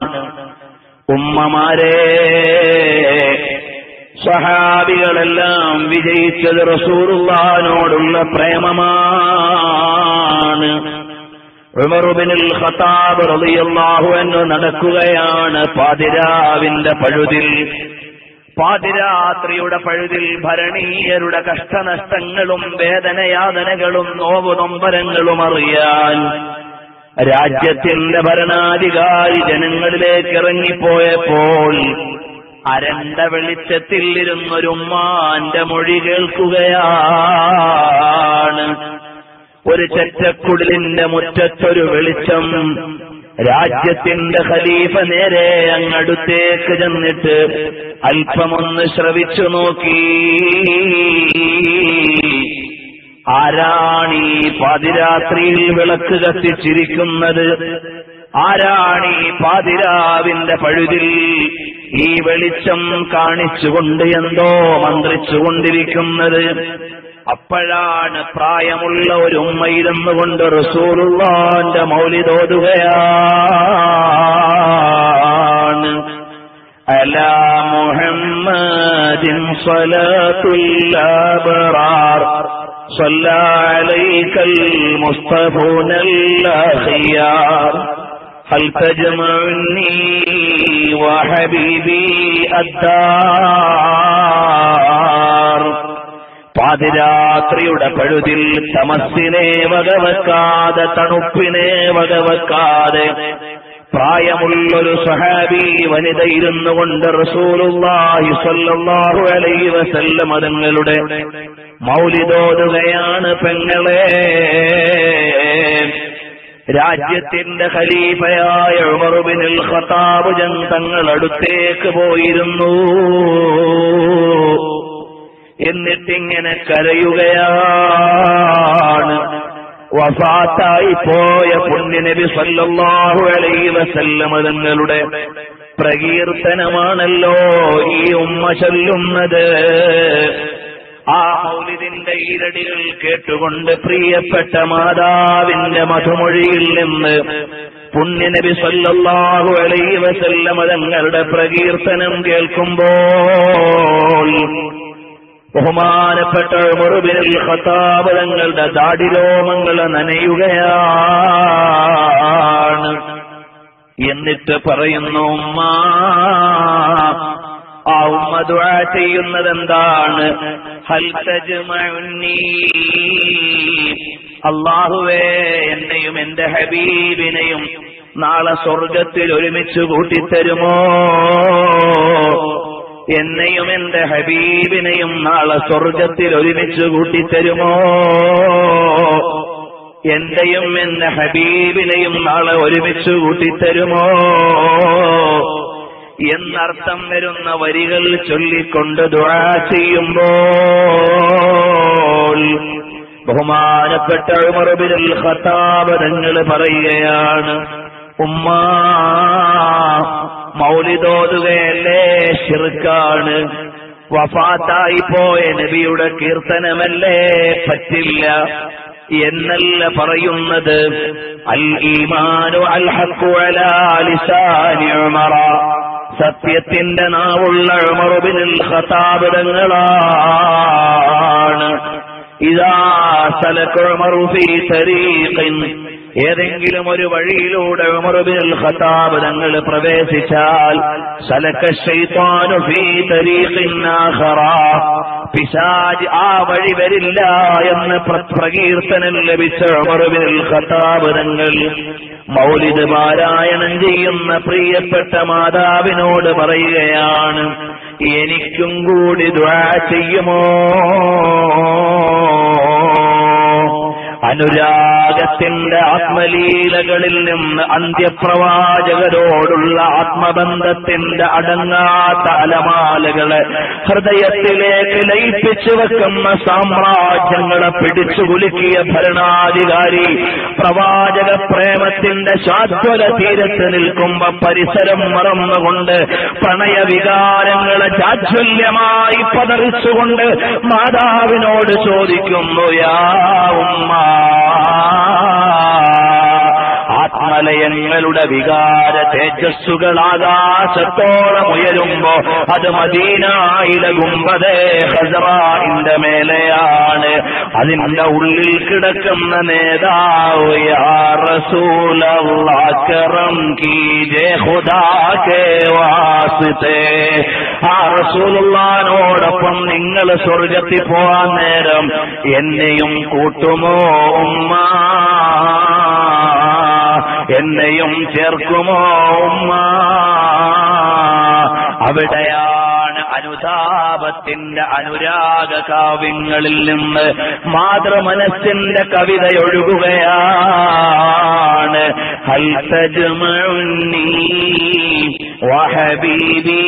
ഉമ്മമാരെ സഹാബികളെല്ലാം വിജയിച്ചത് റസൂറുള്ളാനോടുള്ള പ്രേമമാണ് ഉമറുബിനിൽ ഖത്താബ് റളിയല്ലാഹു അൻഹു നടക്കുകയാണ് പാതിരാവിന്റെ പഴുതിൽ പാതിരാത്രിയുടെ പഴുതിൽ ഭരണീയരുടെ കഷ്ടനഷ്ടങ്ങളും വേദനയാതനകളും നോവു നൊമ്പരങ്ങളും അറിയാൻ രാജ്യത്തിന്റെ ഭരണാധികാരി ജനങ്ങളിലേക്ക് ഇറങ്ങിപ്പോയപ്പോൾ അരണ്ട വെളിച്ചത്തിൽ ഇരുന്നൊരു ഉമ്മാന്റെ മൊഴി കേൾക്കുകയാണ് ഒരു ചെറ്റക്കുടലിന്റെ മുറ്റത്തൊരു വെളിച്ചം രാജ്യത്തിന്റെ ഖലീഫ നേരെ അങ്ങടുത്തേക്ക് ചെന്നിട്ട് അല്പമൊന്ന് ശ്രവിച്ചു നോക്കി ആരാണീ പാതിരാത്രിയിൽ വിളക്ക് കത്തിച്ചിരിക്കുന്നത് ആരാണീ പാതിരാവിന്റെ പഴുതിൽ ഈ വെളിച്ചം കാണിച്ചുകൊണ്ട് എന്തോ മന്ത്രിച്ചുകൊണ്ടിരിക്കുന്നത് അപ്പോഴാണ് പ്രായമുള്ള ഒരു ഉമ്മയിരുന്നു കൊണ്ട് റസൂലുള്ളാന്റെ മൗലിതോതുകയാണ് അലാ മുഹമ്മദിൻ സ്വലാത്തുല്ലാബറാർ صلى عليك المصطفون الأخيار هل تجمعني وحبيبي الدار പാതിരാത്രിയുടെ പഴുതിൽ തമസ്സിനെ വകവെക്കാതെ തണുപ്പിനെ വകവെക്കാതെ പ്രായമുള്ളൊരു സഹാബി വനിത ഇരുന്നു കൊണ്ട് റസൂലുള്ളാഹി സ്വല്ലല്ലാഹു അലൈഹി വസല്ലം തങ്ങളുടെ മൗലിദോതുകയാണ് പെങ്ങളെ രാജ്യത്തിന്റെ ഖലീഫയായ ഉമറുബിനുൽ ഖത്താബ് ജൻ തങ്ങൾ അടുത്തേക്ക് പോയിരുന്നു എന്നിട്ടിങ്ങനെ കരയുകയാണ് വഫാത്തായി പോയ പുണ്യനബി സല്ലല്ലാഹു അലൈഹി വസല്ലമ തങ്ങളുടെ പ്രകീർത്തനമാണല്ലോ ഈ ഉമ്മ ചൊല്ലുന്നത് ആ മൗലിദിന്റെ ഈരടികൾ കേട്ടുകൊണ്ട് പ്രിയപ്പെട്ട മാതാവിന്റെ മധുമൊഴിയിൽ നിന്ന് പുണ്യനബി സല്ലല്ലാഹു അലൈഹി വസല്ലമ തങ്ങളുടെ പ്രകീർത്തനം കേൾക്കുമ്പോൾ ബഹുമാനപ്പെട്ട മുറുബിനിൽ ഖത്താബ് തങ്ങളുടെ ദാടിരോമങ്ങൾ നനയുകയാണ് എന്നിട്ട് പറയുന്നു ഉമ്മ ആ ഉമ്മ ദുആ ചെയ്യുന്നത് എന്താണ് ഹൽ തജ്മഉന്നീ അള്ളാഹുവേ എന്നെയും എന്റെ ഹബീബിനെയും നാളെ സ്വർഗത്തിൽ ഒരുമിച്ച് കൂട്ടിത്തരുമോ എന്നെയും എന്റെ ഹബീബിനെയും നാളെ സ്വർഗത്തിൽ ഒരുമിച്ച് കൂട്ടിത്തരുമോ എന്റെയും എന്റെ ഹബീബിനെയും നാളെ ഒരുമിച്ച് കൂട്ടിത്തരുമോ എന്നർത്ഥം വരുന്ന വരികൾ ചൊല്ലിക്കൊണ്ട് ദുആ ചെയ്യുമ്പോൾ ബഹുമാനപ്പെട്ട ഉമർബിനുൽ ഖത്താബ് തങ്ങൾ പറയുകയാണ് ഉമ്മ മൗലിദോതുകയല്ലേ ഷിർക്കാണ് വഫാത്തായി പോയ നബിയുടെ കീർത്തനമല്ലേ പറ്റില്ല എന്നല്ല പറയുന്നത് അൽ ഈമാനു അൽ ഹഖു അലാ ലിസാനി ഉമറ സത്യത്തിന്റെ നാവുള്ള ഉമറുബിനുൽ ഖത്താബ് തങ്ങളാണ് ഇതാ സലക ഉമറു ഫീ തരീഖിൻ ഏതെങ്കിലും ഒരു വഴിയിലൂടെ ഉമറുബിനുൽ ഖത്താബ് തങ്ങൾ പ്രവേശിച്ചാൽ സലക ശൈത്താനു ഫീ തരീഖിൻ ആഖറ പിശാജ് ആ വഴി വരില്ല എന്ന് പ്ര- പ്രകീർത്തനം ലഭിച്ച ഉമറുബിനുൽ ഖത്താബ് തങ്ങൾ മൗലിദ് പാരായണം ചെയ്യുന്ന പ്രിയപ്പെട്ട മാതാവിനോട് പറയുകയാണ് എനിക്കും കൂടി ദ്വാ ചെയ്യുമോ അനുരാഗത്തിന്റെ ആത്മലീലകളിൽ നിന്ന് അന്ത്യപ്രവാചകരോടുള്ള ആത്മബന്ധത്തിന്റെ അടങ്ങാത്ത അലമാലകളെ ഹൃദയത്തിലേക്ക് ലയിപ്പിച്ചു വെക്കുന്ന സാമ്രാജ്യങ്ങളെ പിടിച്ചു കുലുക്കിയ ഭരണാധികാരി പ്രവാചക പ്രേമത്തിന്റെ ശാശ്വത തീരത്ത് നിൽക്കുമ്പോ പരിസരം മറന്നുകൊണ്ട് പ്രണയവികാരങ്ങളെ ജാജ്വല്യമായി പതറിച്ചുകൊണ്ട് മാതാവിനോട് ചോദിക്കുന്നു യാ ഉമ്മ ഹിമാലയങ്ങളുടെ വികാര തേജസ്സുകൾ ആകാശത്തോളം ഉയരുമ്പോ അത് മദീനായിലെ ഗുംബതേ ഹസറായിന്റെ മേലെയാണ് അതിന്റെ ഉള്ളിൽ കിടക്കുന്ന നേതാവ് യാ റസൂലല്ലാക്കറം കീജെ ഖുദാ കേ വാസ്തേ ആ റസൂലുള്ളാനോടൊപ്പം നിങ്ങൾ സ്വർഗത്തിൽ പോവാൻ നേരം എന്നെയും കൂട്ടുമോ ഉമ്മ എന്നെയും ചേർക്കുമോ ഉമ്മ അവിടെയാണ് അനുതാപത്തിന്റെ അനുരാഗ കാവ്യങ്ങളിൽ നിന്ന് മാതൃമനസ്സിന്റെ കവിതയൊഴുകുകയാണ് ഹൽ തജ്മഉന്നി വഹബീബി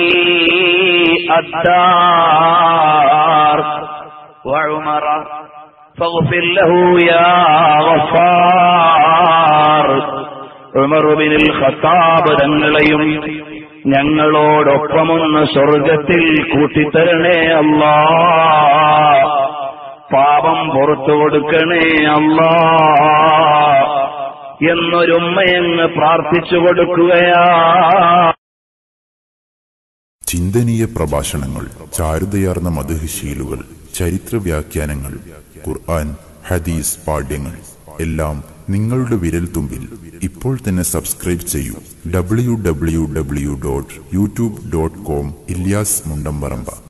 الدار وعمر فاغفر له يا غفار ഉമർ ബിൻ ഖത്താബ് തങ്ങളെയും ഞങ്ങളോടൊപ്പമൊന്ന് സ്വർഗത്തിൽ കൂട്ടിത്തരണേ അല്ലാ പാപം പുറത്തു കൊടുക്കണേ അല്ലാ എന്നൊരുമ്മയങ്ങ് പ്രാർത്ഥിച്ചു കൊടുക്കുകയാ ചിന്തനീയ പ്രഭാഷണങ്ങൾ ചാരുതയാർന്ന മധുശീലുകൾ ചരിത്ര വ്യാഖ്യാനങ്ങൾ ഖുർആൻ ഹദീസ് പാഠ്യങ്ങൾ എല്ലാം നിങ്ങളുടെ വിരൽത്തുമ്പിൽ ഇപ്പോൾ തന്നെ സബ്സ്ക്രൈബ് ചെയ്യൂ W W W dot YouTube dot com Ilyas മുണ്ടംപറമ്പ